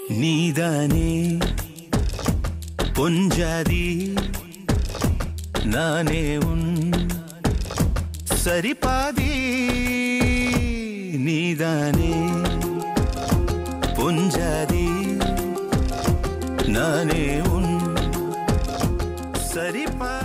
நீதானே பொஞ்சாதி நானே உன் சரிபாதி நீதானே பொஞ்சாதி நானே உன் சரிபாதி